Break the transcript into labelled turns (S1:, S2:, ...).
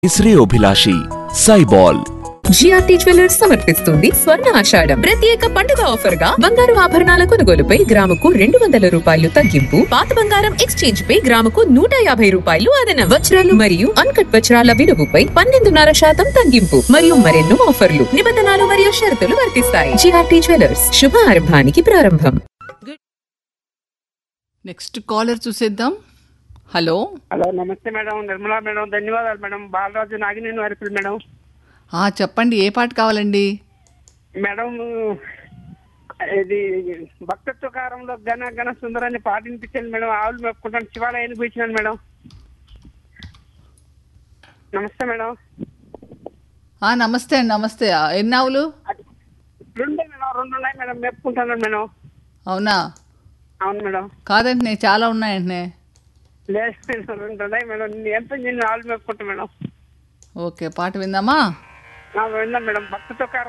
S1: శ్రేయోభిలాషి సైబాల్
S2: GRT jewellers సమర్పిస్తుంది స్వర్ణ ఆషాఢం ప్రత్యేక పండుగ ఆఫర్ గా బంగారు ఆభరణాల కొనుగోలుపై గ్రాముకు రెండు వందల రూపాయలు తగ్గింపు పాత బంగారం ఎక్స్చేంజ్ పై గ్రాముకు నూట యాభై రూపాయలు అదన వజ్రాలు మరియు అన్కట్ వజ్రాల విలువపై పన్నెండున్నర శాతం తగ్గింపు మరియు మరెన్నో ఆఫర్లు నిబంధనలు మరియు షరతులు వర్తిస్తాయి జిఆర్టీ జ్యువెలర్స్ శుభ ఆరంభానికి ప్రారంభం
S3: నెక్స్ట్ కాలర్ చూసేద్దాం హలో
S4: హలో నమస్తే మేడం నిర్మలా మేడం ధన్యవాదాలు మేడం బాలరాజు నాగినేని వారిపల్లి మేడం
S3: ఆ, చెప్పండి ఏ పాట కావాలండి
S4: మేడం ఇది భక్తత్వ కారంలో ఘన ఘన సుందరాన్ని పాట వినిపించాను మేడం ఆవులు మెప్పుకుంటాను శివాలయానికి పోయించినాను మేడం నమస్తే మేడం
S3: ఆ, నమస్తే అండి నమస్తే ఆ, ఎన్ని ఆవులు
S4: అది రెండు మేడం రెండు ఉన్నాయి మేడం మెప్పుకుంటాను మేడం
S3: అవునా
S4: అవును మేడం
S3: కాదండి నేను చాలా ఉన్నాయండి
S4: లేదు మేడం రెండు ఉన్నాయి మేడం ఎంత నేను ఆవులు మెప్పుకుంటాను మేడం
S3: ఓకే పాట విందామా
S4: విన్నాను మేడం భక్తత్వ కారం